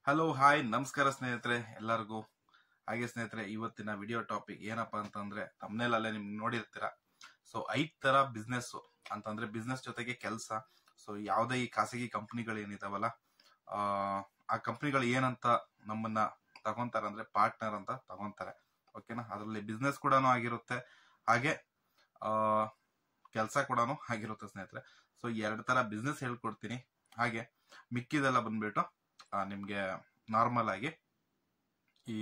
hello hi ನಮಸ್ಕಾರ ಸ್ನೇಹಿತರೆ ಎಲ್ಲರಿಗೂ ಹಾಗೆ ಸ್ನೇಹಿತರೆ ಇವತ್ತಿನ ವಿಡಿಯೋ ಟಾಪಿಕ್ ಏನಪ್ಪಾ ಅಂತಂದ್ರೆ ತಮ್ಮನೇಲಲ್ಲೇ ನಿಮ್ಗೆ ನೋಡಿರ್ತೀರ ಸೊ ಐದ್ ತರ ಬಿಸ್ನೆಸ್ ಅಂತಂದ್ರೆ ಬಿಸ್ನೆಸ್ ಜೊತೆಗೆ ಕೆಲಸ ಸೊ ಯಾವುದೇ ಈ ಖಾಸಗಿ ಕಂಪನಿಗಳು ಏನಿದಾವಲ್ಲ ಆ, ಆ ಕಂಪನಿಗಳು ಏನಂತ ನಮ್ಮನ್ನ ತಗೊಂತಾರೆ ಅಂದ್ರೆ ಪಾರ್ಟ್ನರ್ ಅಂತ ತಗೊಂತಾರೆ ಓಕೆನಾ ಅದರಲ್ಲಿ ಬಿಸ್ನೆಸ್ ಕೂಡ ಆಗಿರುತ್ತೆ ಹಾಗೆ ಕೆಲಸ ಕೂಡ ಆಗಿರುತ್ತೆ ಸ್ನೇಹಿತರೆ ಸೊ ಎರಡು ತರ ಬಿಸ್ನೆಸ್ ಹೇಳ್ಕೊಡ್ತೀನಿ ಹಾಗೆ ಮಿಕ್ಕಿದೆಲ್ಲ ಬಂದ್ಬಿಟ್ಟು ಆ, ನಿಮ್ಗೆ ನಾರ್ಮಲ್ ಆಗಿ ಈ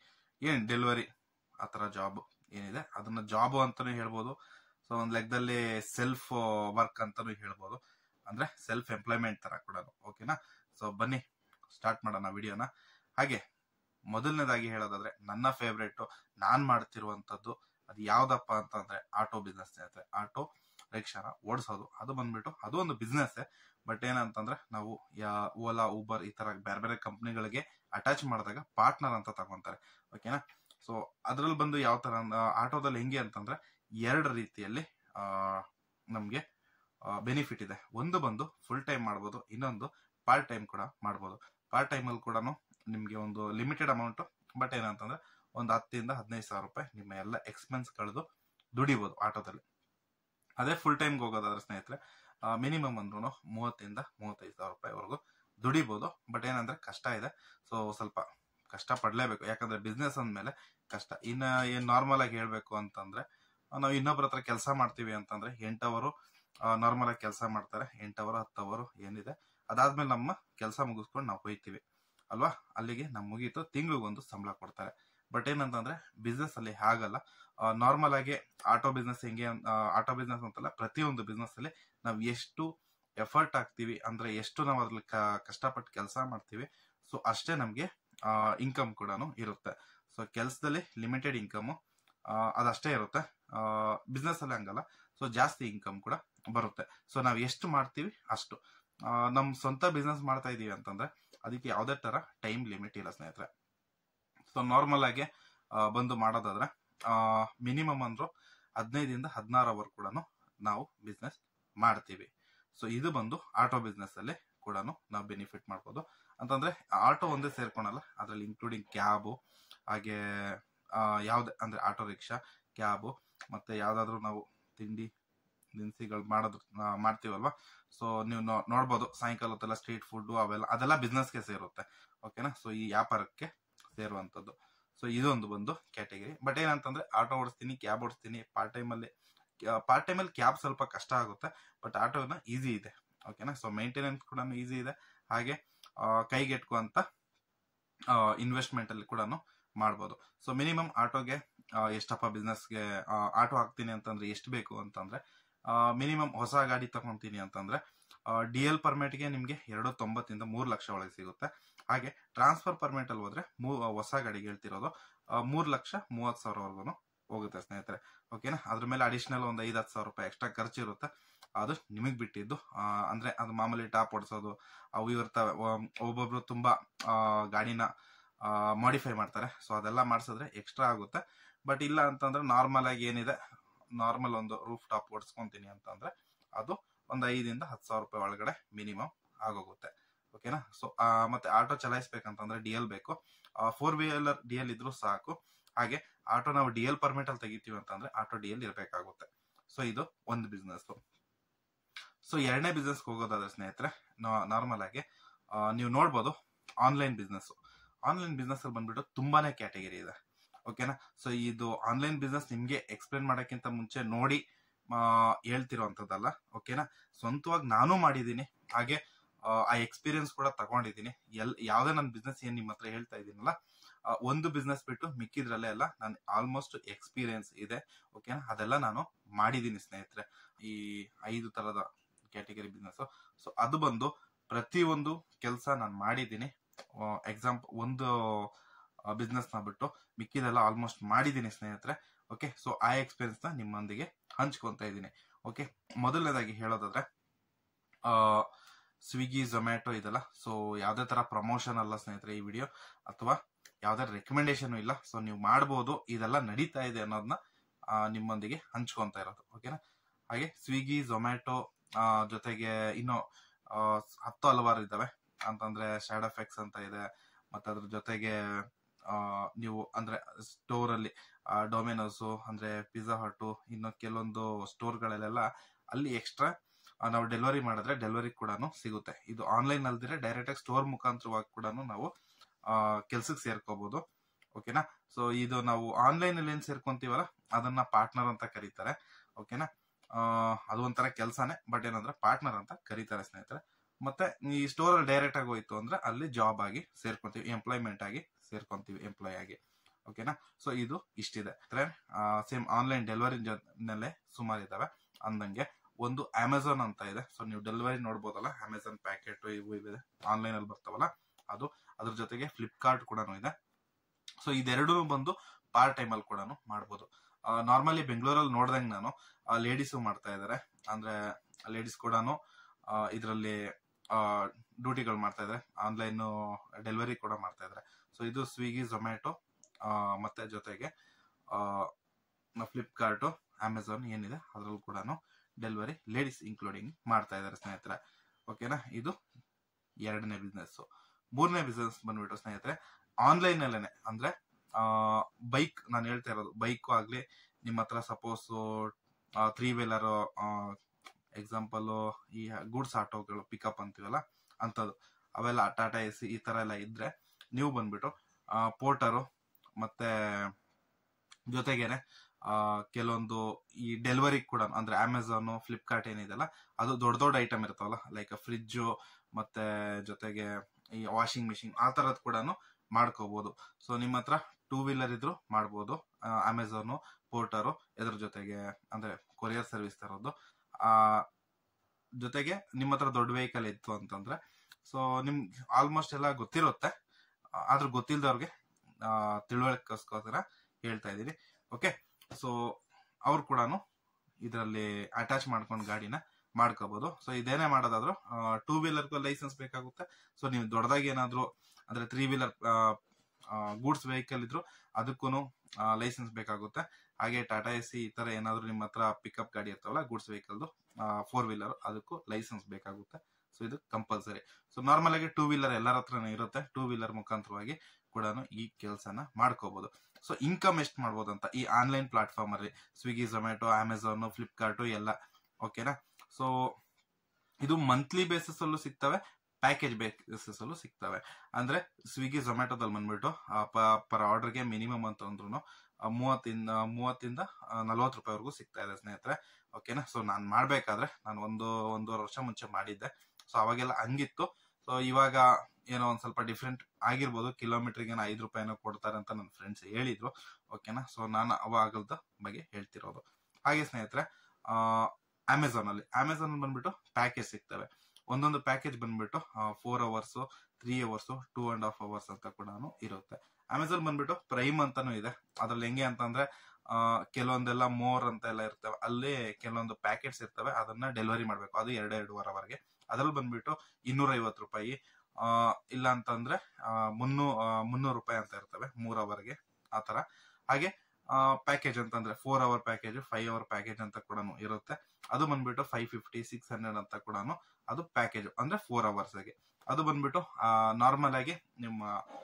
ಏನ್ ಡೆಲಿವರಿ ಆ ಥರ ಜಾಬ್ ಏನಿದೆ ಅದನ್ನ ಜಾಬ್ ಅಂತಾನೂ ಹೇಳ್ಬೋದು ಸೊ ಒಂದ್ ಲೆಕ್ಕದಲ್ಲಿ ಸೆಲ್ಫ್ ವರ್ಕ್ ಅಂತಾನೂ ಹೇಳ್ಬೋದು ಅಂದ್ರೆ ಸೆಲ್ಫ್ ಎಂಪ್ಲಾಯ್ಮೆಂಟ್ ತರ ಕೂಡ ಓಕೆನಾ ಸೊ ಬನ್ನಿ ಸ್ಟಾರ್ಟ್ ಮಾಡೋಣ ವಿಡಿಯೋನ ಹಾಗೆ ಮೊದಲನೇದಾಗಿ ಹೇಳೋದಾದ್ರೆ ನನ್ನ ಫೇವ್ರೇಟ್ ನಾನ್ ಮಾಡ್ತಿರುವಂತದ್ದು ಅದು ಯಾವ್ದಪ್ಪ ಅಂತಂದ್ರೆ ಆಟೋ ಬಿಸ್ನೆಸ್ ಸ್ನೇಹಿತರೆ ಆಟೋ ರಿಕ್ಷಾನ ಓಡಿಸೋದು ಅದು ಬಂದ್ಬಿಟ್ಟು ಅದು ಒಂದು ಬಿಸ್ನೆಸ್ ಬಟ್ ಏನಂತಂದ್ರೆ ನಾವು ಯಾ ಓಲಾ ಊಬರ್ ಈ ತರ ಬೇರೆ ಬೇರೆ ಕಂಪ್ನಿಗಳಿಗೆ ಅಟ್ಯಾಚ್ ಮಾಡಿದಾಗ ಪಾರ್ಟ್ನರ್ ಅಂತ ತಗೊಂತಾರೆ ಓಕೆನಾ ಸೊ ಅದ್ರಲ್ಲಿ ಬಂದು ಯಾವ ತರ ಆಟೋದಲ್ಲಿ ಹೆಂಗೆ ಅಂತಂದ್ರೆ ಎರಡು ರೀತಿಯಲ್ಲಿ ಆ, ನಮ್ಗೆ ಬೆನಿಫಿಟ್ ಇದೆ ಒಂದು ಬಂದು ಫುಲ್ ಟೈಮ್ ಮಾಡ್ಬೋದು ಇನ್ನೊಂದು ಪಾರ್ಟ್ ಟೈಮ್ ಕೂಡ ಮಾಡ್ಬೋದು ಪಾರ್ಟ್ ಟೈಮ್ ಅಲ್ಲಿ ಕೂಡ ನಿಮ್ಗೆ ಒಂದು ಲಿಮಿಟೆಡ್ ಅಮೌಂಟ್ ಬಟ್ ಏನಂತಂದ್ರೆ ಒಂದು ಹತ್ತರಿಂದ ಹದಿನೈದು ಸಾವಿರ ರೂಪಾಯಿ ನಿಮ್ಮ ಎಲ್ಲ ಎಕ್ಸ್ಪೆನ್ಸ್ ಕಳೆದು ದುಡಿಬೋದು ಆಟೋದಲ್ಲಿ ಅದೇ ಫುಲ್ ಟೈಮ್ಗೆ ಹೋಗೋದಾದ್ರೆ ಸ್ನೇಹಿತರೆ ಮಿನಿಮಮ್ ಅಂದ್ರೂ ಮೂವತ್ತಿಂದ ಮೂವತ್ತೈದು ಸಾವಿರ ರೂಪಾಯಿವರೆಗೂ ದುಡಿಬೋದು ಬಟ್ ಏನಂದ್ರೆ ಕಷ್ಟ ಇದೆ ಸೊ ಸ್ವಲ್ಪ ಕಷ್ಟ ಪಡ್ಲೇಬೇಕು ಯಾಕಂದ್ರೆ ಬಿಸ್ನೆಸ್ ಅಂದ್ಮೇಲೆ ಕಷ್ಟ ಇನ್ನ ಏನ್ ನಾರ್ಮಲ್ ಆಗಿ ಹೇಳ್ಬೇಕು ಅಂತಂದ್ರೆ ನಾವು ಇನ್ನೊಬ್ರ ಹತ್ರ ಕೆಲಸ ಮಾಡ್ತೀವಿ ಅಂತಂದ್ರೆ ಎಂಟವರು ನಾರ್ಮಲ್ ಆಗಿ ಕೆಲಸ ಮಾಡ್ತಾರೆ ಎಂಟವರು ಹತ್ತವರು ಏನಿದೆ ಅದಾದ್ಮೇಲೆ ನಮ್ಮ ಕೆಲಸ ಮುಗಿಸ್ಕೊಂಡು ನಾವು ಹೋಯ್ತೀವಿ ಅಲ್ವಾ ಅಲ್ಲಿಗೆ ನಮ್ ಮುಗೀತು ತಿಂಗಳಿಗೊಂದು ಸಂಬಳ ಕೊಡ್ತಾರೆ ಬಟ್ ಏನಂತಂದ್ರೆ ಬಿಸ್ನೆಸ್ ಅಲ್ಲಿ ಹಾಗಲ್ಲ ನಾರ್ಮಲ್ ಆಗಿ ಆಟೋ ಬಿಸ್ನೆಸ್ ಹೆಂಗೆ ಆಟೋ ಬಿಸ್ನೆಸ್ ಅಂತಲ್ಲ ಪ್ರತಿಯೊಂದು ಬಿಸ್ನೆಸ್ ಅಲ್ಲಿ ನಾವು ಎಷ್ಟು ಎಫರ್ಟ್ ಹಾಕ್ತಿವಿ ಅಂದ್ರೆ ಎಷ್ಟು ನಾವು ಅದ್ರಲ್ಲಿ ಕ- ಕಷ್ಟಪಟ್ಟು ಕೆಲಸ ಮಾಡ್ತೀವಿ ಸೊ ಅಷ್ಟೇ ನಮ್ಗೆ ಇನ್ಕಮ್ ಕೂಡ ಇರುತ್ತೆ ಸೊ ಕೆಲಸದಲ್ಲಿ ಲಿಮಿಟೆಡ್ ಇನ್ಕಮ್ ಅದಷ್ಟೇ ಇರುತ್ತೆ ಬಿಸ್ನೆಸ್ ಅಲ್ಲಿ ಹಂಗಲ್ಲ ಸೊ ಜಾಸ್ತಿ ಇನ್ಕಮ್ ಕೂಡ ಬರುತ್ತೆ ಸೊ ನಾವು ಎಷ್ಟು ಮಾಡ್ತೀವಿ ಅಷ್ಟು ಆ, ನಮ್ ಸ್ವಂತ ಬಿಸ್ನೆಸ್ ಮಾಡ್ತಾ ಇದೀವಿ ಅಂತಂದ್ರೆ ಅದಕ್ಕೆ ಯಾವುದೇ ತರ ಟೈಮ್ ಲಿಮಿಟ್ ಇಲ್ಲ ಸ್ನೇಹಿತರೆ ಸೊ ನಾರ್ಮಲ್ ಆಗಿ ಆ, ಬಂದು ಮಾಡೋದಾದ್ರೆ ಮಿನಿಮಮ್ ಅಂದ್ರು ಹದಿನೈದಿಂದ ಹದಿನಾರು ಅವರ್ ಕೂಡ ನಾವು ಬಿಸ್ನೆಸ್ ಮಾಡ್ತೀವಿ ಸೊ ಇದು ಬಂದು ಆಟೋ ಬಿಸ್ನೆಸ್ ಅಲ್ಲಿ ಕೂಡ ನಾವು ಬೆನಿಫಿಟ್ ಮಾಡ್ಬೋದು ಅಂತಂದ್ರೆ ಆಟೋ ಒಂದೇ ಸೇರ್ಕೊಳಲ್ಲ ಅದ್ರಲ್ಲಿ ಇನ್ಕ್ಲೂಡಿಂಗ್ ಕ್ಯಾಬು ಹಾಗೆ ಆ, ಯಾವ್ದೇ ಅಂದ್ರೆ ಆಟೋ ರಿಕ್ಷಾ ಕ್ಯಾಬು ಮತ್ತೆ ಯಾವ್ದಾದ್ರು ನಾವು ತಿಂಡಿ ದಿನಸಿಗಳು ಮಾಡೋದು ಆ, ಮಾಡ್ತೀವಲ್ವಾ ಸೊ ನೀವು ನೋ- ನೋಡ್ಬೋದು ಸಾಯಂಕಾಲ ಹೊತ್ತೆಲ್ಲ ಸ್ಟ್ರೀಟ್ ಫುಡ್ ಅವೆಲ್ಲ ಅದೆಲ್ಲ ಬಿಸ್ನೆಸ್ಗೆ ಸೇರುತ್ತೆ ಓಕೆನಾ ಸೊ ಈ ವ್ಯಾಪಾರಕ್ಕೆ ಸೇರುವಂತದ್ದು ಸೊ ಇದೊಂದು ಬಂದು ಕ್ಯಾಟಗರಿ ಬಟ್ ಏನಂತಂದ್ರೆ ಆಟೋ ಓಡಿಸ್ತೀನಿ ಕ್ಯಾಬ್ ಓಡಿಸ್ತೀನಿ ಪಾರ್ಟ್ ಟೈಮಲ್ಲಿ ಪಾರ್ಟ್ ಟೈಮಲ್ಲಿ ಕ್ಯಾಬ್ ಸ್ವಲ್ಪ ಕಷ್ಟ ಆಗುತ್ತೆ ಬಟ್ ಆಟೋನ ಈಸಿ ಇದೆ ಓಕೆನಾ ಸೊ ಮೇಂಟೆನೆನ್ಸ್ ಕೂಡ ಈಸಿ ಇದೆ ಹಾಗೆ ಆ, ಕೈಗೆಟ್ಕುವಂತ ಇನ್ವೆಸ್ಟ್ಮೆಂಟ್ ಅಲ್ಲಿ ಕೂಡ ಮಾಡ್ಬೋದು ಸೊ ಮಿನಿಮಮ್ ಆಟೋಗೆ ಎಷ್ಟಪ್ಪ ಬಿಸ್ನೆಸ್ಗೆ ಆಟೋ ಹಾಕ್ತೀನಿ ಅಂತಂದ್ರೆ ಎಷ್ಟು ಬೇಕು ಅಂತಂದ್ರೆ ಮಿನಿಮಮ್ ಹೊಸ ಗಾಡಿ ತಗೊಂತೀನಿ ಅಂತಂದ್ರೆ ಡಿ ಎಲ್ ಪರ್ಮಿಟ್ಗೆ ನಿಮಗೆ ಎರಡು ತೊಂಬತ್ತಿಂದ ಮೂರು ಲಕ್ಷ ಒಳಗೆ ಸಿಗುತ್ತೆ ಹಾಗೆ ಟ್ರಾನ್ಸ್ಫರ್ ಪರ್ಮಿಟ್ ಅಲ್ಲಿ ಹೋದ್ರೆ ಮೂ- ಹೊಸ ಗಾಡಿಗೆ ಹೇಳ್ತಿರೋದು ಮೂರು ಲಕ್ಷ ಮೂವತ್ತು ಸಾವಿರವರೆಗೂ ಹೋಗುತ್ತೆ ಸ್ನೇಹಿತರೆ ಓಕೆನಾ ಅದ್ರ ಮೇಲೆ ಅಡಿಷನಲ್ ಒಂದು ಐದು ಹತ್ತು ಸಾವಿರ ರೂಪಾಯಿ ಎಕ್ಸ್ಟ್ರಾ ಖರ್ಚು ಇರುತ್ತೆ ಅದು ನಿಮಗೆ ಬಿಟ್ಟಿದ್ದು ಆ, ಅಂದ್ರೆ ಅದು ಮಾಮೂಲಿ ಟಾಪ್ ಓಡಿಸೋದು ಅವು ಇರ್ತವೆ ಒ- ಒಬ್ಬೊಬ್ರು ತುಂಬಾ ಆ, ಗಾಡಿನ ಮಾಡಿಫೈ ಮಾಡ್ತಾರೆ ಸೊ ಅದೆಲ್ಲ ಮಾಡಿಸಿದ್ರೆ ಎಕ್ಸ್ಟ್ರಾ ಆಗುತ್ತೆ ಬಟ್ ಇಲ್ಲ ಅಂತಂದ್ರೆ ನಾರ್ಮಲ್ ಆಗಿ ಏನಿದೆ ನಾರ್ಮಲ್ ಒಂದು ರೂಫ್ ಟಾಪ್ ಓಡಿಸ್ಕೊಂತೀನಿ ಅಂತಂದ್ರೆ ಅದು ಒಂದು ಐದಿಂದ ಹತ್ತು ಸಾವಿರ ರೂಪಾಯಿ ಒಳಗಡೆ ಮಿನಿಮಮ್ ಆಗೋಗುತ್ತೆ ಓಕೆನಾ ಸೊ ಮತ್ತೆ ಆಟೋ ಚಲಾಯಿಸ್ಬೇಕಂತಂದ್ರೆ ಡಿ ಎಲ್ ಬೇಕು ಫೋರ್ ವೀಲರ್ ಡಿ ಎಲ್ ಇದ್ರೂ ಸಾಕು ಹಾಗೆ ಆಟೋ ನಾವು ಡಿ ಎಲ್ ಪರ್ಮಿಟ್ ಅಲ್ಲಿ ತೆಗಿತೀವಿ ಅಂತಂದ್ರೆ ಆಟೋ ಡಿ ಎಲ್ ಇರಬೇಕಾಗುತ್ತೆ ಸೊ ಇದು ಒಂದು ಬಿಸ್ನೆಸ್ ಸೊ ಎರಡನೇ ಬಿಸ್ನೆಸ್ ಹೋಗೋದಾದ್ರೆ ಸ್ನೇಹಿತರೆ ನಾರ್ಮಲ್ ಆಗಿ ಆ, ನೀವು ನೋಡ್ಬೋದು ಆನ್ಲೈನ್ ಬಿಸ್ನೆಸ್ ಆನ್ಲೈನ್ ಬಿಸ್ನೆಸ್ ಅಲ್ಲಿ ಬಂದ್ಬಿಟ್ಟು ತುಂಬಾನೇ ಕ್ಯಾಟಗರಿ ಇದೆ ಓಕೆನಾ ಸೊ ಇದು ಆನ್ಲೈನ್ ಬಿಸ್ನೆಸ್ ನಿಮ್ಗೆ ಎಕ್ಸ್ಪ್ಲೇನ್ ಮಾಡೋಕ್ಕಿಂತ ಮುಂಚೆ ನೋಡಿ ಆ, ಹೇಳ್ತಿರೋಂಥದ್ದಲ್ಲ ಓಕೆನಾ ಸ್ವಂತವಾಗಿ ನಾನು ಮಾಡಿದ್ದೀನಿ ಹಾಗೆ ಆ, ಆ ಎಕ್ಸ್ಪೀರಿಯನ್ಸ್ ಕೂಡ ತಗೊಂಡಿದ್ದೀನಿ ಎಲ್ ಯಾವುದೇ ನನ್ನ ಬಿಸ್ನೆಸ್ ಏನ್ ನಿಮ್ಮ ಹತ್ರ ಹೇಳ್ತಾ ಇದ್ದೀನಲ್ಲ ಆ, ಒಂದು ಬಿಸ್ನೆಸ್ ಬಿಟ್ಟು ಮಿಕ್ಕಿದ್ರಲ್ಲೇ ಎಲ್ಲ ನಾನು ಆಲ್ಮೋಸ್ಟ್ ಎಕ್ಸ್ಪೀರಿಯನ್ಸ್ ಇದೆ ಓಕೆನಾ ಅದೆಲ್ಲ ನಾನು ಮಾಡಿದ್ದೀನಿ ಸ್ನೇಹಿತರೆ ಈ ಐದು ತರದ ಕ್ಯಾಟಗರಿ ಬಿಸ್ನೆಸ್ ಸೊ ಅದು ಬಂದು ಪ್ರತಿಯೊಂದು ಕೆಲಸ ನಾನು ಮಾಡಿದ್ದೀನಿ ಎಕ್ಸಾಂಪಲ್ ಒಂದು ಬಿಸ್ನೆಸ್ ನ ಬಿಟ್ಟು ಮಿಕ್ಕಿದೆಲ್ಲ ಆಲ್ಮೋಸ್ಟ್ ಮಾಡಿದ್ದೀನಿ ಸ್ನೇಹಿತರೆ ಓಕೆ ಸೊ ಆ ಎಕ್ಸ್ಪೀರಿಯನ್ಸ್ ನ ನಿಮ್ಮೊಂದಿಗೆ ಹಂಚ್ಕೊಂತ ಇದ್ದೀನಿ ಓಕೆ ಮೊದಲನೇದಾಗಿ ಹೇಳೋದಾದ್ರೆ ಸ್ವಿಗ್ಗಿ ಝೊಮ್ಯಾಟೊ ಇದೆಲ್ಲ ಸೊ ಯಾವುದೇ ತರ ಪ್ರಮೋಷನ್ ಅಲ್ಲ ಸ್ನೇಹಿತರೆ ಈ ವಿಡಿಯೋ ಅಥವಾ ಯಾವುದೇ ರೆಕಮೆಂಡೇಶನ್ ಇಲ್ಲ ಸೊ ನೀವು ಮಾಡ್ಬೋದು ಇದೆಲ್ಲ ನಡೀತಾ ಇದೆ ಅನ್ನೋದನ್ನ ಆ, ನಿಮ್ಮೊಂದಿಗೆ ಹಂಚ್ಕೊಂತ ಇರೋದು ಓಕೆನಾ ಹಾಗೆ ಸ್ವಿಗ್ಗಿ ಝೊಮ್ಯಾಟೊ ಜೊತೆಗೆ ಇನ್ನು ಆ, ಹತ್ತು ಹಲವಾರು ಇದಾವೆ ಅಂತಂದ್ರೆ ಶಾಡ್ ಎಫೆಕ್ಟ್ಸ್ ಅಂತ ಇದೆ ಮತ್ತೆ ಅದ್ರ ಜೊತೆಗೆ ಆ, ನೀವು ಅಂದ್ರೆ ಸ್ಟೋರ್ ಅಲ್ಲಿ ಡೊಮಿನೋಸ್ ಅಂದ್ರೆ ಪಿಜ್ಜಾ ಹಟ್ ಇನ್ನು ಕೆಲವೊಂದು ಸ್ಟೋರ್ಗಳಲ್ಲೆಲ್ಲ ಅಲ್ಲಿ ಎಕ್ಸ್ಟ್ರಾ ನಾವು ಡೆಲಿವರಿ ಮಾಡಿದ್ರೆ ಡೆಲಿವರಿ ಕೂಡ ಸಿಗುತ್ತೆ ಇದು ಆನ್ಲೈನ್ ಅಲ್ದಿರೆ ಡೈರೆಕ್ಟ್ ಆಗಿ ಸ್ಟೋರ್ ಮುಖಾಂತರವಾಗಿ ಕೂಡ ನಾವು ಕೆಲ್ಸಕ್ಕೆ ಸೇರ್ಕೋಬಹುದು ಓಕೆನಾ ಸೊ ಇದು ನಾವು ಆನ್ಲೈನ್ ಅಲ್ಲಿ ಏನ್ ಸೇರ್ಕೊಂತೀವಲ್ಲ ಅದನ್ನ ಪಾರ್ಟ್ನರ್ ಅಂತ ಕರೀತಾರೆ ಓಕೆನಾ ಆ, ಅದು ಒಂಥರ ಕೆಲಸನೇ ಬಟ್ ಏನಂದ್ರೆ ಪಾರ್ಟ್ನರ್ ಅಂತ ಕರೀತಾರೆ ಸ್ನೇಹಿತರೆ ಮತ್ತೆ ಈ ಸ್ಟೋರ್ ಅಲ್ಲಿ ಡೈರೆಕ್ಟ್ ಆಗಿ ಹೋಯ್ತು ಅಂದ್ರೆ ಅಲ್ಲಿ ಜಾಬ್ ಆಗಿ ಸೇರ್ಕೊಂತೀವಿ ಎಂಪ್ಲಾಯ್ಮೆಂಟ್ ಆಗಿ ಸೇರ್ಕೊಂತೀವಿ ಎಂಪ್ಲಾಯ್ ಆಗಿ ಓಕೆನಾ ಸೊ ಇದು ಇಷ್ಟಿದೆ ಸೇಮ್ ಆನ್ಲೈನ್ ಡೆಲಿವರಿ ನಲ್ಲೇ ಸುಮಾರು ಇದಾವೆ ಅಂದಂಗೆ ಒಂದು ಅಮೆಝಾನ್ ಅಂತ ಇದೆ ಸೊ ನೀವು ಡೆಲಿವರಿ ನೋಡ್ಬೋದಲ್ಲ ಅಮೆಝಾನ್ ಪ್ಯಾಕೆಟ್ ಇವು ಇದೆ ಆನ್ಲೈನ್ ಅಲ್ಲಿ ಬರ್ತಾವಲ್ಲ ಅದು ಅದ್ರ ಜೊತೆಗೆ ಫ್ಲಿಪ್ಕಾರ್ಟ್ ಕೂಡ ಇದೆ ಸೊ ಇದೆರಡೂ ಬಂದು ಪಾರ್ಟ್ ಟೈಮ್ ಅಲ್ಲಿ ಕೂಡ ಮಾಡ್ಬೋದು ನಾರ್ಮಲಿ ಬೆಂಗಳೂರಲ್ಲಿ ನೋಡ್ದಂಗೆ ನಾನು ಲೇಡೀಸು ಮಾಡ್ತಾ ಇದಾರೆ ಅಂದ್ರೆ ಲೇಡೀಸ್ ಕೂಡ ಇದರಲ್ಲಿ ಡ್ಯೂಟಿಗಳು ಮಾಡ್ತಾ ಇದ್ದಾರೆ ಆನ್ಲೈನ್ ಡೆಲಿವರಿ ಕೂಡ ಮಾಡ್ತಾ ಇದ್ದಾರೆ ಸೊ ಇದು ಸ್ವಿಗ್ಗಿ ಝೊಮ್ಯಾಟೊ ಮತ್ತೆ ಜೊತೆಗೆ ಫ್ಲಿಪ್ಕಾರ್ಟ್ ಅಮೆಝಾನ್ ಏನಿದೆ ಅದ್ರಲ್ಲೂ ಕೂಡ ಡೆಲಿವರಿ ಲೇಡೀಸ್ ಇನ್ಕ್ಲೂಡಿಂಗ್ ಮಾಡ್ತಾ ಇದ್ದಾರೆ ಸ್ನೇಹಿತರೆ ಓಕೆನಾ ಇದು ಎರಡನೇ ಬಿಸ್ನೆಸ್ ಮೂರನೇ ಬಿಸ್ನೆಸ್ ಬಂದ್ಬಿಟ್ಟು ಸ್ನೇಹಿತರೆ ಆನ್ಲೈನ್ ಅಲ್ಲೇನೆ ಅಂದ್ರೆ ಬೈಕ್ ನಾನು ಹೇಳ್ತಾ ಇರೋದು ಬೈಕ್ ಆಗ್ಲಿ ನಿಮ್ಮ ಹತ್ರ ಸಪೋಸ್ ತ್ರೀ ವೀಲರ್ ಎಕ್ಸಾಂಪಲ್ ಈ ಗೂಡ್ಸ್ ಆಟೋಗಳು ಪಿಕಪ್ ಅಂತೀವಲ್ಲ ಅಂತದ್ದು ಅವೆಲ್ಲ ಟಾಟಾ ಎಸಿ ಈ ತರ ಎಲ್ಲ ಇದ್ರೆ ನೀವು ಬಂದ್ಬಿಟ್ಟು ಪೋರ್ಟರು ಮತ್ತೆ ಜೊತೆಗೇನೆ ಆ, ಕೆಲವೊಂದು ಈ ಡೆಲಿವರಿ ಕೂಡ ಅಂದ್ರೆ ಅಮೆಝಾನ್ ಫ್ಲಿಪ್ಕಾರ್ಟ್ ಏನಿದೆಲ್ಲ ಅದು ದೊಡ್ಡ ದೊಡ್ಡ ಐಟಮ್ ಇರ್ತಾವಲ್ಲ ಲೈಕ್ ಫ್ರಿಡ್ಜ್ ಮತ್ತೆ ಜೊತೆಗೆ ಈ ವಾಷಿಂಗ್ ಮಿಷಿನ್ ಆ ತರದ್ ಕೂಡ ಮಾಡ್ಕೋಬಹುದು ಸೊ ನಿಮ್ಮ ಹತ್ರ ಟೂ ವೀಲರ್ ಇದ್ರು ಮಾಡ್ಬೋದು ಅಮೆಝಾನ್ ಪೋರ್ಟರು ಇದ್ರ ಜೊತೆಗೆ ಅಂದ್ರೆ ಕೊರಿಯರ್ ಸರ್ವಿಸ್ ತರೋದು ಆ ಜೊತೆಗೆ ನಿಮ್ಮ ಹತ್ರ ದೊಡ್ಡ ವೆಹಿಕಲ್ ಇತ್ತು ಅಂತಂದ್ರೆ ಸೊ ನಿಮ್ ಆಲ್ಮೋಸ್ಟ್ ಎಲ್ಲ ಗೊತ್ತಿರುತ್ತೆ ಆ, ಆದ್ರೂ ಗೊತ್ತಿಲ್ದವ್ರಿಗೆ ತಿಳುವಳಿಕೋಸ್ಕರ ಹೇಳ್ತಾ ಇದ್ದೀನಿ ಓಕೆ ಸೊ ಅವ್ರು ಕೂಡ ಇದರಲ್ಲಿ ಅಟ್ಯಾಚ್ ಮಾಡ್ಕೊಂಡು ಗಾಡಿನ ಮಾಡ್ಕೋಬಹುದು ಸೊ ಇದೇನೇ ಮಾಡೋದಾದ್ರು ಟೂ ವೀಲರ್ಗೂ ಲೈಸೆನ್ಸ್ ಬೇಕಾಗುತ್ತೆ ಸೊ ನೀವು ದೊಡ್ಡದಾಗಿ ಏನಾದ್ರು ಅಂದ್ರೆ ತ್ರೀ ವೀಲರ್ ಗೂಡ್ಸ್ ವೆಹಿಕಲ್ ಇದ್ರು ಅದಕ್ಕೂ ಲೈಸೆನ್ಸ್ ಬೇಕಾಗುತ್ತೆ ಹಾಗೆ ಟಾಟಾ ಎಸ್ ಈ ತರ ಏನಾದ್ರು ನಿಮ್ಮ ಹತ್ರ ಪಿಕಪ್ ಗಾಡಿ ಇರ್ತಾವಲ್ಲ ಗೂಡ್ಸ್ ವೆಹಿಕಲ್ದು ಫೋರ್ ವೀಲರ್ ಅದಕ್ಕೂ ಲೈಸೆನ್ಸ್ ಬೇಕಾಗುತ್ತೆ ಸೊ ಇದು ಕಂಪಲ್ಸರಿ ಸೊ ನಾರ್ಮಲ್ ಆಗಿ ಟೂ ವೀಲರ್ ಎಲ್ಲರ ಹತ್ರನೂ ಇರುತ್ತೆ ಟೂ ವೀಲರ್ ಮುಖಾಂತರವಾಗಿ ಕೂಡ ಈ ಕೆಲಸನ ಮಾಡ್ಕೋಬಹುದು ಸೊ ಇನ್ಕಮ್ ಎಷ್ಟು ಮಾಡ್ಬೋದು ಅಂತ ಈ ಆನ್ಲೈನ್ ಪ್ಲಾಟ್ಫಾರ್ಮ್ ಅಲ್ಲಿ ಸ್ವಿಗ್ಗಿ ಝೊಮ್ಯಾಟೊ ಅಮೆಝಾನ್ ಫ್ಲಿಪ್ಕಾರ್ಟ್ ಎಲ್ಲ ಓಕೆನಾ ಸೊ ಇದು ಮಂತ್ಲಿ ಬೇಸಿಸ್ ಅಲ್ಲೂ ಸಿಗ್ತವೆ ಪ್ಯಾಕೇಜ್ ಬೇಸಿಸ್ ಅಲ್ಲೂ ಸಿಗ್ತವೆ ಅಂದ್ರೆ ಸ್ವಿಗ್ಗಿ ಝೊಮ್ಯಾಟೊದಲ್ಲಿ ಬಂದ್ಬಿಟ್ಟು ಪರ್ ಆರ್ಡರ್ಗೆ ಮಿನಿಮಮ್ ಅಂತ ಅಂದ್ರೂ ಮೂವತ್ತಿಂದ ಮೂವತ್ತಿಂದ ನಲ್ವತ್ತು ರೂಪಾಯಿವರೆಗೂ ಸಿಗ್ತಾ ಇದೆ ಸ್ನೇಹಿತರೆ ಓಕೆನಾ ಸೊ ನಾನು ಮಾಡ್ಬೇಕಾದ್ರೆ ನಾನು ಒಂದು ಒಂದೂವರೆ ವರ್ಷ ಮುಂಚೆ ಮಾಡಿದ್ದೆ ಸೊ ಅವಾಗೆಲ್ಲ ಹಂಗಿತ್ತು ಸೊ ಇವಾಗ ಏನೋ ಒಂದ್ ಸ್ವಲ್ಪ ಡಿಫ್ರೆಂಟ್ ಆಗಿರ್ಬೋದು ಕಿಲೋಮೀಟರ್ಗೆ ಐದು ರೂಪಾಯಿನೋ ಕೊಡ್ತಾರೆ ಅಂತ ನನ್ನ ಫ್ರೆಂಡ್ಸ್ ಹೇಳಿದ್ರು ಓಕೆನಾ ಸೊ ನಾನು ಅವಾಗಲ್ದ ಬಗ್ಗೆ ಹೇಳ್ತಿರೋದು ಹಾಗೆ ಸ್ನೇಹಿತರೆ ಅಮೆಝಾನ್ ಅಲ್ಲಿ ಅಮೆಝಾನ್ ಬಂದ್ಬಿಟ್ಟು ಪ್ಯಾಕೇಜ್ ಸಿಗ್ತವೆ ಒಂದೊಂದು ಪ್ಯಾಕೇಜ್ ಬಂದ್ಬಿಟ್ಟು four hours three hours two and half hours ಅಂತ ಕೂಡ ಇರುತ್ತೆ ಅಮೆಝಾನ್ ಬಂದ್ಬಿಟ್ಟು ಪ್ರೈಮ್ ಅಂತಾನು ಇದೆ ಅದ್ರಲ್ಲಿ ಹೆಂಗೆ ಅಂತಂದ್ರೆ ಆ, ಕೆಲವೊಂದೆಲ್ಲ ಮೋರ್ ಅಂತ ಎಲ್ಲ ಇರ್ತವೆ ಅಲ್ಲಿ ಕೆಲವೊಂದು ಪ್ಯಾಕೆಟ್ಸ್ ಇರ್ತವೆ ಅದನ್ನ ಡೆಲಿವರಿ ಮಾಡ್ಬೇಕು ಅದು ಎರಡು ಎರಡೂವರೆ ಅವರ್ಗೆ ಅದ್ರಲ್ಲಿ ಬಂದ್ಬಿಟ್ಟು ಇನ್ನೂರ ಐವತ್ತು ರೂಪಾಯಿ ಆ, ಇಲ್ಲ ಅಂತಂದ್ರೆ ಆ, ಮುನ್ನೂ ಆ, ಮುನ್ನೂರು ರೂಪಾಯಿ ಅಂತ ಇರ್ತವೆ ಮೂರ್ ಅವರ್ಗೆ ಆ ತರ ಹಾಗೆ ಪ್ಯಾಕೇಜ್ ಅಂತಂದ್ರೆ four hour package five hour package ಅಂತ ಕೂಡ ಇರುತ್ತೆ ಅದು ಬಂದ್ಬಿಟ್ಟು ಫೈವ್ ಫಿಫ್ಟಿ ಸಿಕ್ಸ್ ಹಂಡ್ರೆಡ್ ಅಂತ ಕೂಡ ಅದು ಪ್ಯಾಕೇಜ್ ಅಂದ್ರೆ ಫೋರ್ ಅವರ್ಸ್ಗೆ ಅದು ಬಂದ್ಬಿಟ್ಟು ನಾರ್ಮಲ್ ಆಗಿ ನಿಮ್ಮ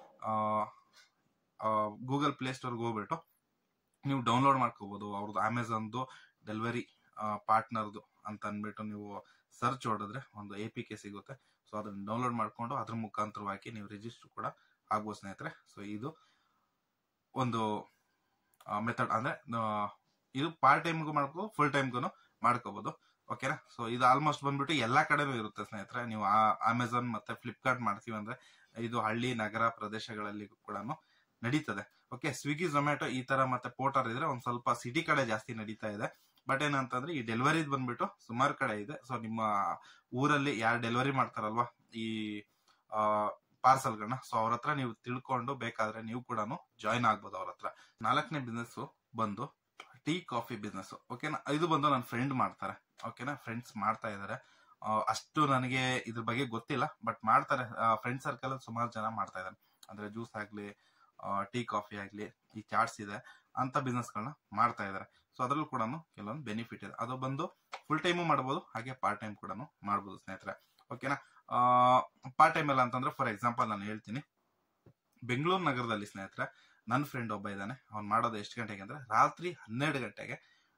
ಗೂಗಲ್ ಪ್ಲೇ ಸ್ಟೋರ್ಗೆ ಹೋಗ್ಬಿಟ್ಟು ನೀವು ಡೌನ್ಲೋಡ್ ಮಾಡ್ಕೋಬಹುದು ಅವ್ರದ್ದು ಅಮೆಝಾನ್ದು ಡೆಲಿವರಿ ಪಾರ್ಟ್ನರ್ದು ಅಂತ ಅಂದ್ಬಿಟ್ಟು ನೀವು ಸರ್ಚ್ ಹೊಡೆದ್ರೆ ಒಂದು ಎ ಪಿ ಕೆ ಸಿಗುತ್ತೆ ಸೊ ಅದನ್ನ ಡೌನ್ಲೋಡ್ ಮಾಡ್ಕೊಂಡು ಅದ್ರ ಮುಖಾಂತರವಾಗಿ ನೀವು ರಿಜಿಸ್ಟರ್ ಕೂಡ ಆಗ್ಬೋದು ಸ್ನೇಹಿತರೆ ಸೊ ಇದು ಒಂದು ಮೆಥಡ್ ಅಂದ್ರೆ ಆ, ಇದು ಪಾರ್ಟ್ ಟೈಮ್ಗೂ ಮಾಡ್ಬೋದು ಫುಲ್ ಟೈಮ್ಗೂ ಮಾಡ್ಕೋಬಹುದು ಓಕೆನಾ ಸೊ ಇದು ಆಲ್ಮೋಸ್ಟ್ ಬಂದ್ಬಿಟ್ಟು ಎಲ್ಲಾ ಕಡೆನೂ ಇರುತ್ತೆ ಸ್ನೇಹಿತರೆ ನೀವು ಅಮೆಝಾನ್ ಮತ್ತೆ ಫ್ಲಿಪ್ಕಾರ್ಟ್ ಮಾಡ್ತೀವಿ ಅಂದ್ರೆ ಇದು ಹಳ್ಳಿ ನಗರ ಪ್ರದೇಶಗಳಲ್ಲಿ ಕೂಡ ನಡೀತದೆ ಓಕೆ ಸ್ವಿಗ್ಗಿ ಝೊಮ್ಯಾಟೊ ಈ ತರ ಮತ್ತೆ ಪೋರ್ಟರ್ ಇದ್ರೆ ಒಂದ್ ಸ್ವಲ್ಪ ಸಿಟಿ ಕಡೆ ಜಾಸ್ತಿ ನಡೀತಾ ಇದೆ ಬಟ್ ಏನಂತಂದ್ರೆ ಈ ಡೆಲಿವರಿ ಬಂದ್ಬಿಟ್ಟು ಸುಮಾರು ಕಡೆ ಇದೆ ಸೊ ನಿಮ್ಮ ಊರಲ್ಲಿ ಯಾರು ಡೆಲಿವರಿ ಮಾಡ್ತಾರಲ್ವಾ ಈ ಪಾರ್ಸಲ್ಗಳನ್ನ ಸೊ ಅವ್ರ ಹತ್ರ ನೀವು ತಿಳ್ಕೊಂಡು ಬೇಕಾದ್ರೆ ನೀವು ಕೂಡ ಜಾಯಿನ್ ಆಗ್ಬೋದು ಅವ್ರ ಹತ್ರ ನಾಲ್ಕನೇ ಬಿಸ್ನೆಸ್ ಬಂದು ಟೀ ಕಾಫಿ ಬಿಸ್ನೆಸ್ ಓಕೆನಾ ಇದು ಬಂದು ನನ್ನ ಫ್ರೆಂಡ್ ಮಾಡ್ತಾರೆ ಓಕೆನಾ ಫ್ರೆಂಡ್ಸ್ ಮಾಡ್ತಾ ಇದಾರೆ ಆ, ಅಷ್ಟು ನನಗೆ ಇದ್ರ ಬಗ್ಗೆ ಗೊತ್ತಿಲ್ಲ ಬಟ್ ಮಾಡ್ತಾರೆ ಫ್ರೆಂಡ್ ಸರ್ಕಲ್ ಸುಮಾರು ಜನ ಮಾಡ್ತಾ ಇದ್ದಾರೆ ಅಂದ್ರೆ ಜ್ಯೂಸ್ ಆಗ್ಲಿ ಟೀ ಕಾಫಿ ಆಗ್ಲಿ ಈ ಚಾಟ್ಸ್ ಇದೆ ಅಂತ ಬಿಸ್ನೆಸ್ ಗಳನ್ನ ಮಾಡ್ತಾ ಇದಾರೆ ಸೊ ಅದ್ರಲ್ಲೂ ಕೂಡ ಕೆಲವೊಂದು ಬೆನಿಫಿಟ್ ಇದೆ ಅದು ಬಂದು ಫುಲ್ ಟೈಮು ಮಾಡ್ಬೋದು ಹಾಗೆ ಪಾರ್ಟ್ ಟೈಮ್ ಕೂಡ ಮಾಡ್ಬೋದು ಸ್ನೇಹಿತರೆ ಓಕೆನಾ ಪಾರ್ಟ್ ಟೈಮ್ ಎಲ್ಲ ಅಂತಂದ್ರೆ ಫಾರ್ ಎಕ್ಸಾಂಪಲ್ ನಾನು ಹೇಳ್ತೀನಿ ಬೆಂಗಳೂರು ನಗರದಲ್ಲಿ ಸ್ನೇಹಿತರೆ ನನ್ನ ಫ್ರೆಂಡ್ ಒಬ್ಬ ಇದ್ದಾನೆ ಅವ್ನು ಮಾಡೋದು ಎಷ್ಟು ಗಂಟೆಗೆ ಅಂದ್ರೆ ರಾತ್ರಿ ಹನ್ನೆರಡು ಗಂಟೆಗೆ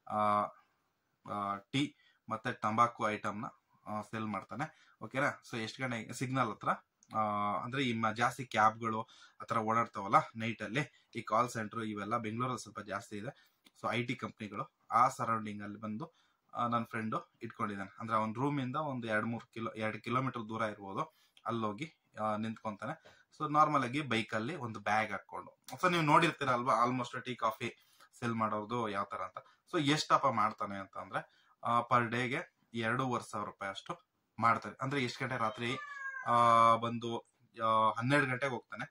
ಟೀ ಮತ್ತೆ ತಂಬಾಕು ಐಟಮ್ನ ಸೆಲ್ ಮಾಡ್ತಾನೆ ಓಕೆನಾ ಸೊ ಎಷ್ಟು ಗಂಟೆಗೆ ಸಿಗ್ನಲ್ ಹತ್ರ ಆ, ಅಂದ್ರೆ ಈ ಮ- ಜಾಸ್ತಿ ಕ್ಯಾಬ್ಗಳು ಆತರ ಓಡಾಡ್ತಾವಲ್ಲ ನೈಟ್ ಅಲ್ಲಿ ಈ ಕಾಲ್ ಸೆಂಟರ್ ಇವೆಲ್ಲ ಬೆಂಗಳೂರಲ್ಲಿ ಸ್ವಲ್ಪ ಜಾಸ್ತಿ ಇದೆ ಸೊ ಐ ಟಿ ಕಂಪ್ನಿಗಳು ಆ ಸರೌಂಡಿಂಗ್ ಅಲ್ಲಿ ಬಂದು ನನ್ನ ಫ್ರೆಂಡು ಇಟ್ಕೊಂಡಿದ್ದಾನೆ ಅಂದ್ರೆ ಅವನ ರೂಮ್ ಇಂದ ಒಂದು ಎರಡ್ ಮೂರು ಕಿಲೋ ಎರಡು ಕಿಲೋಮೀಟರ್ ದೂರ ಇರ್ಬೋದು ಅಲ್ಲೋಗಿ ಆ, ನಿಂತ್ಕೊಂತಾನೆ ಸೊ ನಾರ್ಮಲ್ ಆಗಿ ಬೈಕ್ ಅಲ್ಲಿ ಒಂದು ಬ್ಯಾಗ್ ಹಾಕೊಂಡು ಸೊ ನೀವು ನೋಡಿರ್ತೀರ ಅಲ್ವಾ ಆಲ್ಮೋಸ್ಟ್ ಟೀ ಕಾಫಿ ಸೆಲ್ ಮಾಡೋದು ಯಾವ ತರ ಅಂತ ಸೊ ಎಷ್ಟಪ್ಪ ಮಾಡ್ತಾನೆ ಅಂತ ಅಂದ್ರೆ ಪರ್ ಡೇಗೆ ಎರಡೂವರೆ ಸಾವಿರ ರೂಪಾಯಿ ಅಷ್ಟು ಮಾಡ್ತಾರೆ ಅಂದ್ರೆ ಎಷ್ಟು ಗಂಟೆ ರಾತ್ರಿ ಆ, ಬಂದು ಆ, ಹನ್ನೆರಡು ಗಂಟೆಗೆ ಹೋಗ್ತಾನೆ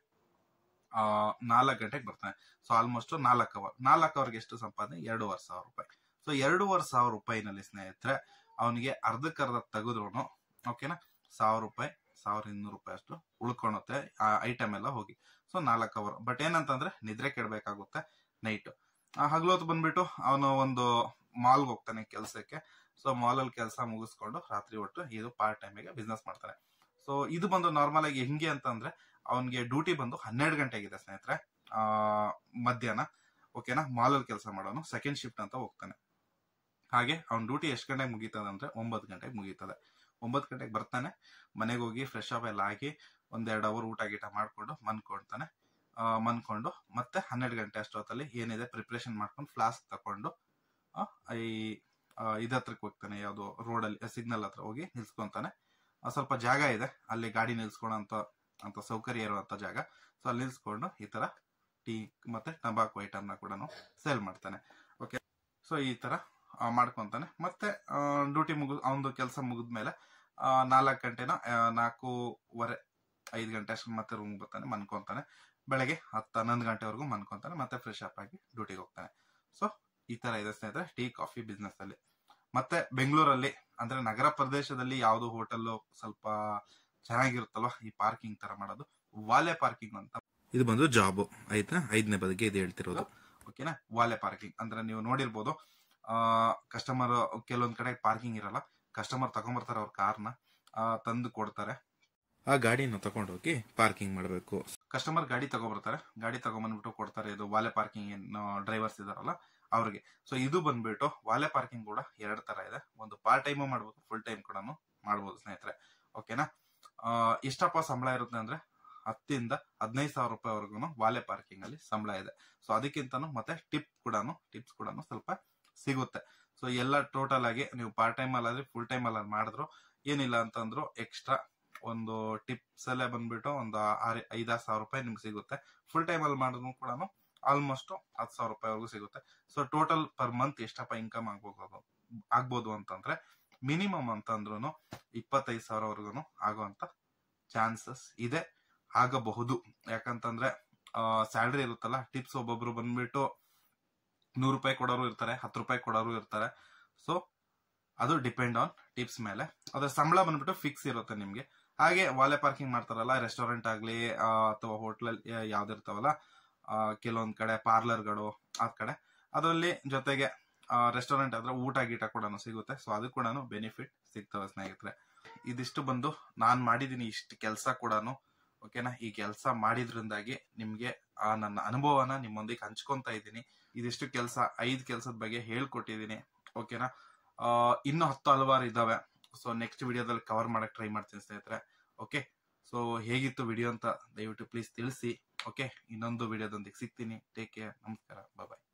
ಆ, ನಾಲ್ಕು ಗಂಟೆಗೆ ಬರ್ತಾನೆ ಸೊ ಆಲ್ಮೋಸ್ಟ್ ನಾಲ್ಕು ಅವರ್ ನಾಲ್ಕು ಅವರ್ಗೆ ಎಷ್ಟು ಸಂಪಾದನೆ ಎರಡೂವರೆ ಸಾವಿರ ರೂಪಾಯಿ ಸೊ ಎರಡೂವರೆ ಸಾವಿರ ರೂಪಾಯಿನಲ್ಲಿ ಸ್ನೇಹಿತರೆ ಅವನಿಗೆ ಅರ್ಧಕ್ಕರ್ಧ ತೆಗೆದ್ರು ಓಕೆನಾ ಸಾವಿರ ರೂಪಾಯಿ ಸಾವಿರ ಇನ್ನೂರು ರೂಪಾಯಿ ಅಷ್ಟು ಉಳ್ಕೊಳುತ್ತೆ ಆ ಐಟಮ್ ಎಲ್ಲ ಹೋಗಿ ಸೊ ನಾಲ್ಕು ಅವರ್ ಬಟ್ ಏನಂತಂದ್ರೆ ನಿದ್ರೆ ಕೆಡಬೇಕಾಗುತ್ತೆ ನೈಟ್ ಹಗಲೊತ್ತು ಬಂದ್ಬಿಟ್ಟು ಅವನು ಒಂದು ಮಾಲ್ಗೆ ಹೋಗ್ತಾನೆ ಕೆಲಸಕ್ಕೆ ಸೊ ಮಾಲಲ್ಲಿ ಕೆಲಸ ಮುಗಿಸ್ಕೊಂಡು ರಾತ್ರಿ ಹೊಟ್ಟು ಇದು ಪಾರ್ಟ್ ಟೈಮಿಗೆ ಬಿಸ್ನೆಸ್ ಮಾಡ್ತಾನೆ ಸೊ ಇದು ಬಂದು ನಾರ್ಮಲ್ ಆಗಿ ಹೆಂಗೆ ಅಂತಂದ್ರೆ ಅವನಿಗೆ ಡ್ಯೂಟಿ ಬಂದು ಹನ್ನೆರಡು ಗಂಟೆಗಿದೆ ಸ್ನೇಹಿತರೆ ಆ ಮಧ್ಯಾಹ್ನ ಓಕೆನಾ ಮಾಲಲ್ಲಿ ಕೆಲಸ ಮಾಡೋನು ಸೆಕೆಂಡ್ ಶಿಫ್ಟ್ ಅಂತ ಹೋಗ್ತಾನೆ ಹಾಗೆ ಅವ್ನ ಡ್ಯೂಟಿ ಎಷ್ಟು ಗಂಟೆಗೆ ಮುಗೀತದೆ ಅಂದ್ರೆ ಒಂಬತ್ತು ಗಂಟೆಗೆ ಮುಗೀತದೆ ಒಂಬತ್ತು ಗಂಟೆಗೆ ಬರ್ತಾನೆ ಮನೆಗೆ ಹೋಗಿ ಫ್ರೆಶ್ ಅಪ್ ಎಲ್ಲ ಆಗಿ ಒಂದೆರಡು ಅವರ್ ಊಟ ಗೀಟ ಮಾಡ್ಕೊಂಡು ಮನ್ಕೊಳ್ತಾನೆ ಆ, ಮನ್ಕೊಂಡು ಮತ್ತೆ ಹನ್ನೆರಡು ಗಂಟೆ ಅಷ್ಟೊತ್ತಲ್ಲಿ ಏನಿದೆ ಪ್ರಿಪ್ರೇಷನ್ ಮಾಡ್ಕೊಂಡು ಫ್ಲಾಸ್ಕ್ ತಕೊಂಡು ಆ, ಈ ಆ, ಇದ್ ಹತ್ರಕ್ಕೆ ಹೋಗ್ತಾನೆ ಯಾವ್ದು ರೋಡಲ್ಲಿ ಸಿಗ್ನಲ್ ಹತ್ರ ಹೋಗಿ ನಿಲ್ಸ್ಕೊಂತಾನೆ ಆ, ಸ್ವಲ್ಪ ಜಾಗ ಇದೆ ಅಲ್ಲಿ ಗಾಡಿ ನಿಲ್ಸ್ಕೊಳ್ಳೋಂತ ಅಂತ ಸೌಕರ್ಯ ಇರುವಂತ ಜಾಗ ಸೊ ಅಲ್ಲಿ ನಿಲ್ಸ್ಕೊಂಡು ಈ ತರ ಟೀ ಮತ್ತೆ ತಂಬಾಕು ಐಟಮ್ನ ಕೂಡ ಸೇಲ್ ಮಾಡ್ತಾನೆ ಓಕೆ ಸೊ ಈ ತರ ಆ, ಮಾಡ್ಕೊಂತಾನೆ ಮತ್ತೆ ಡ್ಯೂಟಿ ಮುಗಿದ್ ಅವನದು ಕೆಲಸ ಮುಗಿದ್ಮೇಲೆ ನಾಲ್ಕು ಗಂಟೆನ ಆ, ನಾಲ್ಕೂವರೆ ಐದು ಗಂಟೆ ಅಷ್ಟು ಮತ್ತೆ ರೂಮ್ ಬರ್ತಾನೆ ಮನ್ಕೊಂತಾನೆ ಬೆಳಗ್ಗೆ ಹತ್ತು ಹನ್ನೊಂದು ಗಂಟೆವರೆಗೂ ಮನ್ಕೊಂತಾನೆ ಮತ್ತೆ ಫ್ರೆಶ್ ಅಪ್ ಆಗಿ ಡ್ಯೂಟಿಗೆ ಹೋಗ್ತಾನೆ ಸೊ ಈ ತರ ಇದೆ ಸ್ನೇಹಿತರೆ ಟೀ ಕಾಫಿ ಬಿಸ್ನೆಸ್ ಅಲ್ಲಿ ಮತ್ತೆ ಬೆಂಗಳೂರಲ್ಲಿ ಅಂದ್ರೆ ನಗರ ಪ್ರದೇಶದಲ್ಲಿ ಯಾವ್ದು ಹೋಟೆಲ್ ಸ್ವಲ್ಪ ಚೆನ್ನಾಗಿರುತ್ತಲ್ವ ಈ ಪಾರ್ಕಿಂಗ್ ತರ ಮಾಡೋದು ವಾಲೆ ಪಾರ್ಕಿಂಗ್ ಅಂತ ಇದು ಬಂದು ಜಾಬ್ ಆಯ್ತಾ ಐದನೇ ಬದಿಗೆ ಇದು ಹೇಳ್ತಿರೋದು ಓಕೆನಾ ವಾಲೆ ಪಾರ್ಕಿಂಗ್ ಅಂದ್ರೆ ನೀವು ನೋಡಿರ್ಬೋದು ಕಸ್ಟಮರ್ ಕೆಲವೊಂದ್ ಕಡೆ ಪಾರ್ಕಿಂಗ್ ಇರಲ್ಲ ಕಸ್ಟಮರ್ ತಗೊಂಡ್ಬರ್ತಾರೆ ಅವ್ರ ಕಾರ್ನ ತಂದು ಕೊಡ್ತಾರೆ ಆ ಗಾಡಿನ ತಗೊಂಡೋಗಿ ಪಾರ್ಕಿಂಗ್ ಮಾಡಬೇಕು ಕಸ್ಟಮರ್ ಗಾಡಿ ತಗೊಬರ್ತಾರೆ ಗಾಡಿ ತಗೊಂಬಂದ್ಬಿಟ್ಟು ಕೊಡ್ತಾರೆ ಇದು ವಾಲೆ ಪಾರ್ಕಿಂಗ್ ಏನು ಡ್ರೈವರ್ಸ್ ಇದಾರಲ್ಲ ಅವ್ರಿಗೆ ಸೊ ಇದು ಬಂದ್ಬಿಟ್ಟು ವಾಲೆ ಪಾರ್ಕಿಂಗ್ ಕೂಡ ಎರಡ್ ತರ ಇದೆ ಒಂದು ಪಾರ್ಟ್ ಟೈಮ್ ಮಾಡ್ಬೋದು ಫುಲ್ ಟೈಮ್ ಕೂಡ ಮಾಡ್ಬೋದು ಸ್ನೇಹಿತರೆ ಓಕೆನಾ ಆ, ಎಷ್ಟಪ್ಪ ಸಂಬಳ ಇರುತ್ತೆ ಅಂದ್ರೆ ಹತ್ತಿಂದ ಹದಿನೈದು ಸಾವಿರ ರೂಪಾಯಿವರೆಗೂ ವಾಲೆ ಪಾರ್ಕಿಂಗ್ ಅಲ್ಲಿ ಸಂಬಳ ಇದೆ ಸೊ ಅದಕ್ಕಿಂತನೂ ಮತ್ತೆ ಟಿಪ್ ಕೂಡ ಟಿಪ್ಸ್ ಕೂಡ ಸ್ವಲ್ಪ ಸಿಗುತ್ತೆ ಸೊ ಎಲ್ಲ ಟೋಟಲ್ ಆಗಿ ನೀವು ಪಾರ್ಟ್ ಟೈಮ್ ಅಲ್ಲಾದ್ರೆ ಫುಲ್ ಟೈಮ್ ಅಲ್ಲ ಮಾಡಿದ್ರು ಏನಿಲ್ಲ ಅಂತಂದ್ರು ಎಕ್ಸ್ಟ್ರಾ ಒಂದು ಟಿಪ್ಸ್ ಅಲ್ಲೇ ಬಂದ್ಬಿಟ್ಟು ಒಂದು ಆರು ಐದಾರು ಸಾವಿರ ರೂಪಾಯಿ ನಿಮ್ಗೆ ಸಿಗುತ್ತೆ ಫುಲ್ ಟೈಮ್ ಅಲ್ಲಿ ಮಾಡಿದ್ರು ಕೂಡ ಆಲ್ಮೋಸ್ಟ್ ಹತ್ತು ಸಾವಿರ ರೂಪಾಯಿವರೆಗೂ ಸಿಗುತ್ತೆ ಸೊ ಟೋಟಲ್ ಪರ್ ಮಂತ್ ಎಷ್ಟಪ್ಪ ಇನ್ಕಮ್ ಆಗ್ಬೋದು ಆಗ್ಬೋದು ಅಂತಂದ್ರೆ ಮಿನಿಮಮ್ ಅಂತಂದ್ರು ಇಪ್ಪತ್ತೈದು ಸಾವಿರವರೆಗೂ ಆಗುವಂತ ಚಾನ್ಸಸ್ ಇದೆ ಆಗಬಹುದು ಯಾಕಂತಂದ್ರೆ ಸ್ಯಾಲ್ರಿ ಇರುತ್ತಲ್ಲ ಟಿಪ್ಸ್ ಒಬ್ಬೊಬ್ರು ಬಂದ್ಬಿಟ್ಟು ನೂರು ರೂಪಾಯಿ ಕೊಡೋರು ಇರ್ತಾರೆ ಹತ್ತು ರೂಪಾಯಿ ಕೊಡೋರು ಇರ್ತಾರೆ ಸೊ ಅದು ಡಿಪೆಂಡ್ ಆನ್ ಟಿಪ್ಸ್ ಮೇಲೆ ಅದ್ರ ಸಂಬಳ ಬಂದ್ಬಿಟ್ಟು ಫಿಕ್ಸ್ ಇರುತ್ತೆ ನಿಮ್ಗೆ ಹಾಗೆ ವಾಲೆ ಪಾರ್ಕಿಂಗ್ ಮಾಡ್ತಾರಲ್ಲ ರೆಸ್ಟೋರೆಂಟ್ ಆಗ್ಲಿ ಆ, ಅಥವಾ ಹೋಟ್ಲಲ್ ಯಾವ್ದಿರ್ತಾವಲ್ಲ ಆ, ಕೆಲವೊಂದ್ ಕಡೆ ಪಾರ್ಲರ್ಗಳು ಆ ಕಡೆ ಅದರಲ್ಲಿ ಜೊತೆಗೆ ರೆಸ್ಟೋರೆಂಟ್ ಆದ್ರೆ ಊಟ ಗೀಟ ಕೂಡ ಸಿಗುತ್ತೆ ಸೊ ಅದು ಕೂಡ ಬೆನಿಫಿಟ್ ಸಿಗ್ತವೆ ಸ್ನೇಹಿತರೆ ಇದಿಷ್ಟು ಬಂದು ನಾನ್ ಮಾಡಿದೀನಿ ಇಷ್ಟು ಕೆಲಸ ಕೂಡ ಓಕೆನಾ ಈ ಕೆಲಸ ಮಾಡಿದ್ರಿಂದಾಗಿ ನಿಮ್ಗೆ ಆ ನನ್ನ ಅನುಭವನ ನಿಮ್ಮೊಂದಿಗೆ ಹಂಚ್ಕೊಂತ ಇದ್ದೀನಿ ಇದಿಷ್ಟು ಕೆಲಸ ಐದ್ ಕೆಲಸದ ಬಗ್ಗೆ ಹೇಳ್ಕೊಟ್ಟಿದ್ದೀನಿ ಓಕೆನಾ ಆ, ಇನ್ನು ಹತ್ತು ಹಲವಾರು ಇದಾವೆ ಸೊ ನೆಕ್ಸ್ಟ್ ವಿಡಿಯೋದಲ್ಲಿ ಕವರ್ ಮಾಡಕ್ ಟ್ರೈ ಮಾಡ್ತೀನಿ ಸ್ನೇಹಿತರೆ ಓಕೆ ಸೊ ಹೇಗಿತ್ತು ವಿಡಿಯೋ ಅಂತ ದಯವಿಟ್ಟು ಪ್ಲೀಸ್ ತಿಳಿಸಿ ಓಕೆ ಇನ್ನೊಂದು ವಿಡಿಯೋದೊಂದಿಗೆ ಸಿಗ್ತೀನಿ ಟೇಕ್ ಕೇರ್ ನಮಸ್ಕಾರ ಬಾಯ್